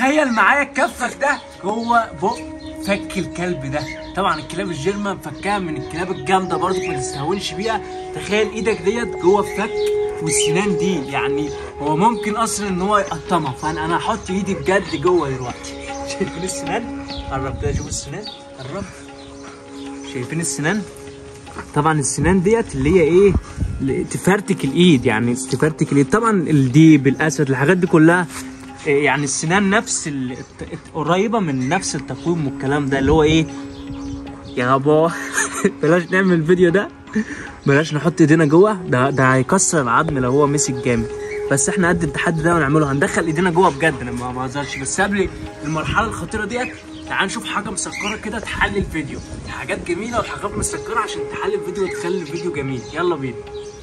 تخيل معايا كفك ده جوه بق فك الكلب ده طبعا الكلاب الجيرمان فكها من الكلاب الجامده برضه ما تستهونش بيها تخيل ايدك ديت جوه فك والسنان دي يعني هو ممكن اصلا ان هو يقطمها فانا انا هحط ايدي بجد جوه دلوقتي شايفين السنان قرب كده شوف السنان قرب شايفين السنان طبعا السنان ديت اللي هي ايه اللي تفرتك الايد يعني تفرتك الايد طبعا الديب الاسد الحاجات دي كلها إيه يعني السنان نفس ال- الت- قريبه من نفس التقويم والكلام ده اللي هو ايه يا بابا بلاش نعمل الفيديو ده بلاش نحط ايدينا جوه ده ده هيكسر العظم لو هو مسك جامد بس احنا قد التحدي ده ونعمله هندخل ايدينا جوه بجد انا ما ما اهزرش بس قبل المرحله الخطيره ديت تعال نشوف حاجه مسكره كده تحلي الفيديو حاجات جميله وحاجات مسكره عشان تحلي الفيديو وتخلي الفيديو جميل يلا بينا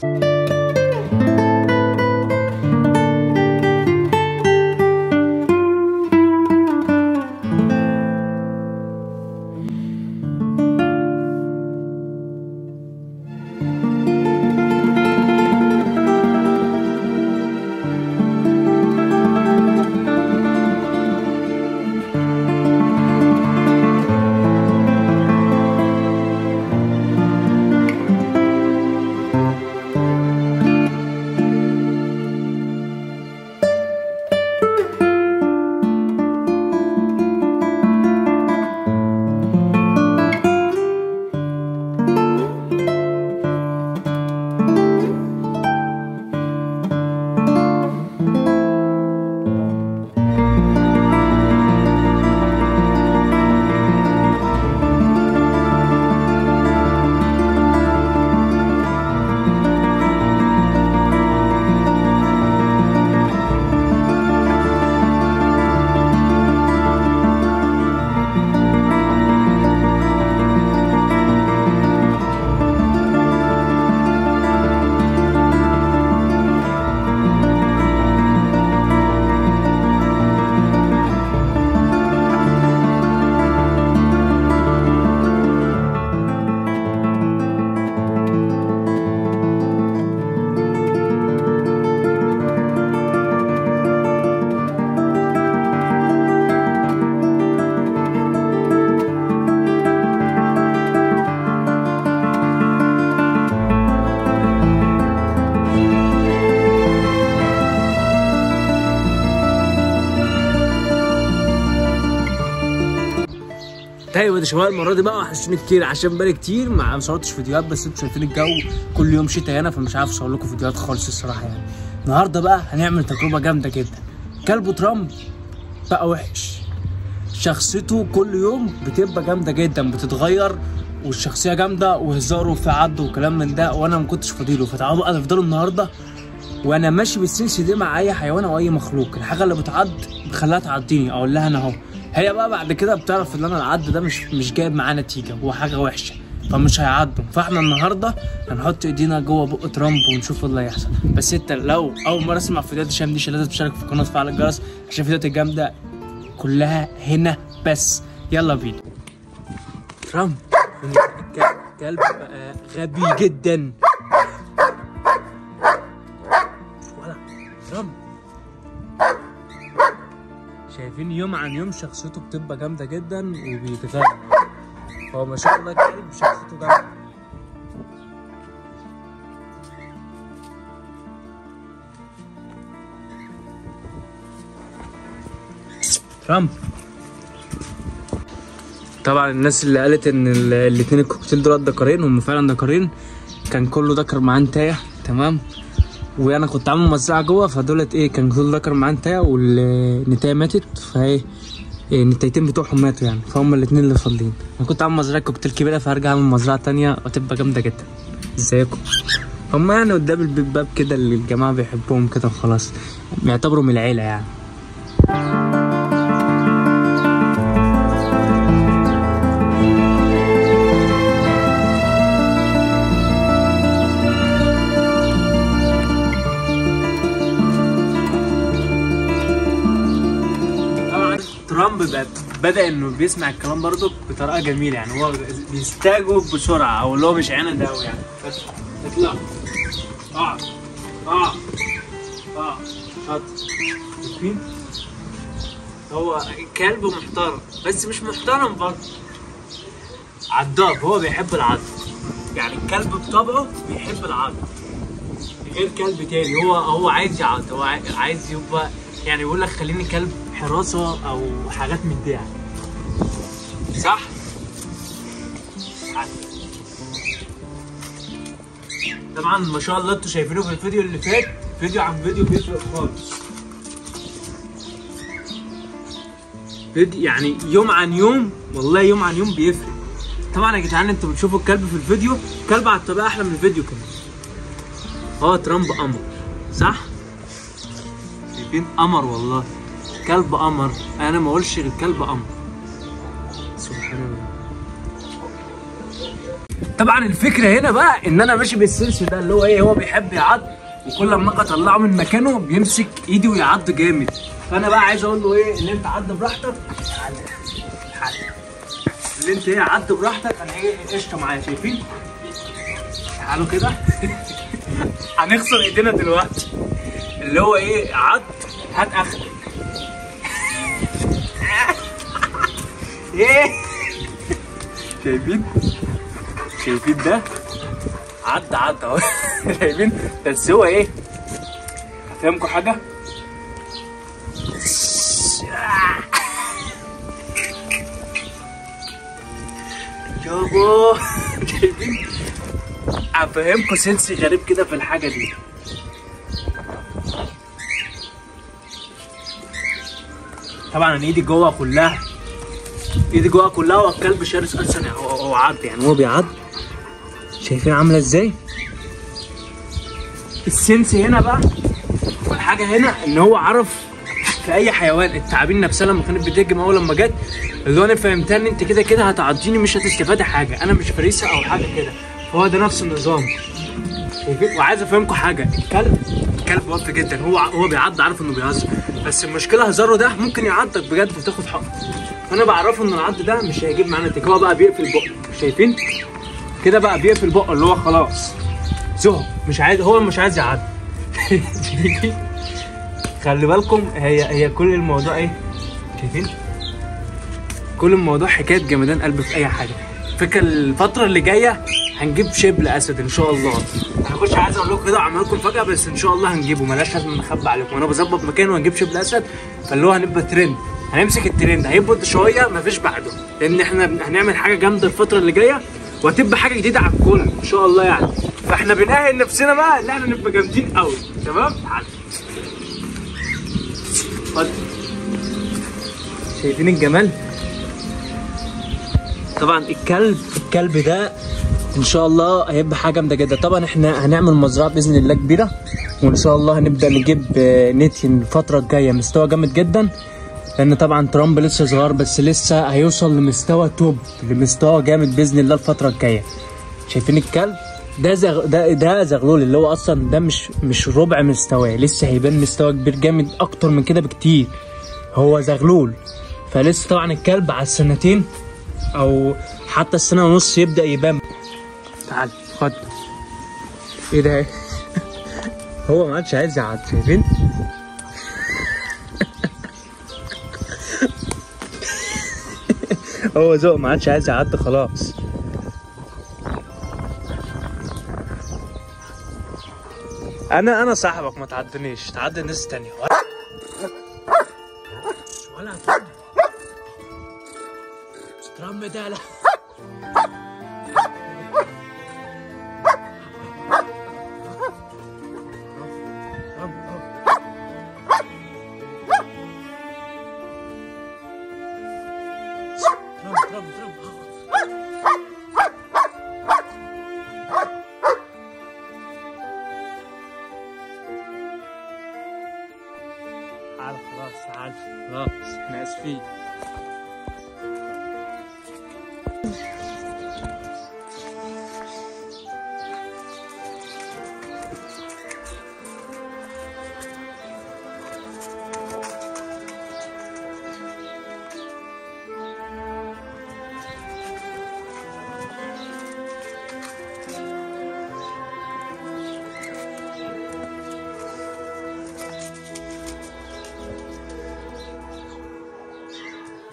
طيب يا شباب المره دي بقى وحشوني كتير عشان بقالي كتير ما صورتش فيديوهات بس انتوا شايفين الجو كل يوم شتاء هنا فمش عارف اصور لكم فيديوهات خالص الصراحه يعني النهارده بقى هنعمل تجربه جامده جدا كلب ترامب بقى وحش شخصيته كل يوم بتبقى جامده جدا بتتغير والشخصيه جامده وهزاره وفي عض وكلام من ده وانا ما كنتش فاضيله فتعالوا بقى نفضلوا النهارده وانا ماشي بالسنس دي مع اي حيوان او اي مخلوق الحاجه اللي بتعض بخليها تعضيني اقول لها انا اهو هي بقى بعد كده بتعرف ان انا العض ده مش مش جايب معاه نتيجه هو حاجه وحشه فمش هيعضوا فاحنا النهارده هنحط ايدينا جوه بق ترامب ونشوف اللي هيحصل بس انت لو اول مره تسمع فيديوهات هشام دي لازم تشترك في القناه وتفعل الجرس عشان الفيديوهات الجامده كلها هنا بس يلا بينا ترامب كلب بقى غبي جدا ولا ترامب شايفين يوم عن يوم شخصيته بتبقى جامدة جدا وبيتغير هو ما شاء الله كلب شخصيته جامدة ترامب طبعا الناس اللي قالت ان ال- الاتنين الكوكتيل دول دكرين هم فعلا دكرين كان كله دكر معاه انتايه تمام وانا كنت عامل موزعه جوه فدولت ايه كان كل ذكر معاه انتايه والنتايه ماتت فايه إيه النتايتين بتوعهم ماتوا يعني فهم الاتنين اللي فاضلين انا كنت عامل مزرعه كوكتيل كبيره فهرجع اعمل مزرعه تانية وتبقى جامده جدا ازيكم هم يعني قدام البيت باب كده اللي الجماعه بيحبوهم كده وخلاص بيعتبروا من العيله يعني طبعا ترامب بقى بدا انه بيسمع الكلام برضه بطريقه جميله يعني هو بيستجوب بسرعه او اللي هو مش عاند قوي يعني بس اطلع اقعد اقعد اقعد شاطر شايفين هو كلب محترم بس مش محترم برضه عضاب هو بيحب العض يعني الكلب بطبعه بيحب العض غير كلب تاني هو هو عايز يعض هو عاي- عايز يبقى يعني يقول لك خليني كلب حراسه او حاجات من دي يعني صح؟ عادي. طبعا ما شاء الله انتوا شايفينه في الفيديو اللي فات فيديو عن فيديو بيفرق خالص فيديو يعني يوم عن يوم والله يوم عن يوم بيفرق طبعا يا جدعان انتوا بتشوفوا الكلب في الفيديو الكلب على الطبيعه احلى من الفيديو كمان اه ترامب قمر صح شايفين قمر والله كلب قمر انا ما اقولش غير كلب قمر سبحان الله طبعا الفكره هنا بقى ان انا ماشي بالسلس ده اللي هو ايه هو بيحب يعض وكل ما اجي اطلعه من مكانه بيمسك ايدي ويعض جامد فانا بقى عايز اقول له ايه ان انت عض براحتك تعالى تعالى. اللي انت ايه عض براحتك انا ايه قشطه معايا شايفين تعالوا كده هنخسر ايدينا دلوقتي اللي هو ايه عض هات اخرك ايه شايفين شايفين ده عدى عدى اهو شايفين بس هو ايه هفهمكم حاجه يابا شايفين هفهمكم سنس غريب كده في الحاجه دي طبعا انا ايدي جوه كلها ايدي جوه كلها والكلب شرس اصلا يعني هو هو عض يعني هو بيعض شايفين عامله ازاي السنس هنا بقى والحاجه هنا ان هو عرف في اي حيوان التعابين نفسها لما كانت بتهجم اول لما جت اللي هو انا فهمتها ان انت كده كده هتعضيني مش هتستفادي حاجه انا مش فريسه او حاجه كده فهو ده نفس النظام شايفين وعايز افهمكم حاجه الكلب الكلب وفي جدا هو هو بيعض عارف انه بيهزر بس المشكله هزاره ده ممكن يعضك بجد وتاخد حقك فانا بعرفه ان العض ده مش هيجيب معانا نتيجه هو بقى بيقفل بقه شايفين كده بقى بيقفل بقه اللي هو خلاص زهق مش عايز هو مش عايز يعض خلي بالكم هي هي كل الموضوع ايه شايفين كل الموضوع حكايه جمدان قلب في اي حاجه فكرة الفترة اللي جاية هنجيب شبل اسد ان شاء الله انا كنتش عايز اقول لكم كده اعمل لكم فجأة بس ان شاء الله هنجيبه ملاش لازم نخبي عليكم انا بظبط مكانه وهنجيب شبل اسد فاللي هو هنبقى ترند هنمسك الترند هيبقى شوية مفيش بعده لان احنا هنعمل حاجة جامدة الفترة اللي جاية وهتبقى حاجة جديدة على الكل ان شاء الله يعني فاحنا بنأهل نفسنا بقى ان احنا نبقى جامدين قوي تمام تعالى اتفضل. شايفين الجمال طبعا الكلب الكلب ده ان شاء الله هيبقى حاجه جامده جدا طبعا احنا هنعمل مزرعه باذن الله كبيره وان شاء الله هنبدا نجيب آه، نتي الفتره الجايه مستوى جامد جدا لان طبعا ترامب لسه صغير بس لسه هيوصل لمستوى توب لمستوى جامد باذن الله الفتره الجايه شايفين الكلب ده زغ... ده ده زغلول اللي هو اصلا ده مش مش ربع مستواه لسه هيبان مستوى كبير جامد اكتر من كده بكتير هو زغلول فلسه طبعا الكلب على السنتين او حتى السنه ونص يبدا يبان تعال خد ايه ده هو ما عادش عايز يقعد شايفين هو ذوق ما عادش عايز يعدي خلاص انا انا صاحبك ما تعدنيش تعدي الناس التانية ولا تعدي ترامب ده لا ترامب ترامب ترامب تعال خلاص تعال خلاص احنا اسفين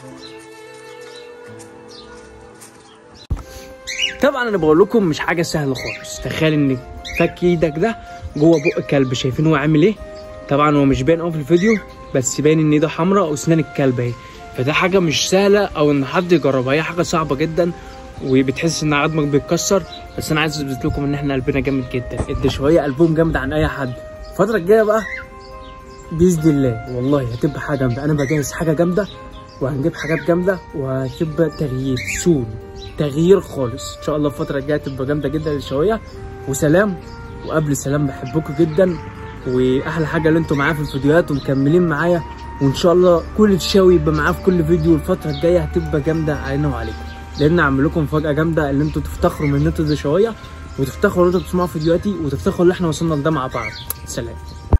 طبعا انا بقول لكم مش حاجه سهله خالص تخيل ان فك ايدك ده جوه بق الكلب شايفين هو عامل ايه طبعا هو مش باين قوي في الفيديو بس باين ان ايده حمراء واسنان الكلب اهي فده حاجه مش سهله او ان حد يجربها هي حاجه صعبه جدا وبتحس ان عظمك بيتكسر بس انا عايز اثبت لكم ان احنا قلبنا جامد جدا ادي شويه قلبهم جامد عن اي حد الفتره الجايه بقى باذن الله والله هتبقى حاجه جامده انا بجهز حاجه جامده وهنجيب حاجات جامده وهتبقى تغيير سون تغيير خالص ان شاء الله الفتره الجايه تبقى جامده جدا للشويه وسلام وقبل السلام بحبكم جدا واحلى حاجه اللي انتم معايا في الفيديوهات ومكملين معايا وان شاء الله كل الشاوي يبقى معاه في كل فيديو الفتره الجايه هتبقى جامده علينا وعليكم لان اعمل لكم مفاجاه جامده اللي انتوا تفتخروا من ان انتوا شويه وتفتخروا ان انتوا تسمعوا فيديوهاتي وتفتخروا ان احنا وصلنا لده مع بعض سلام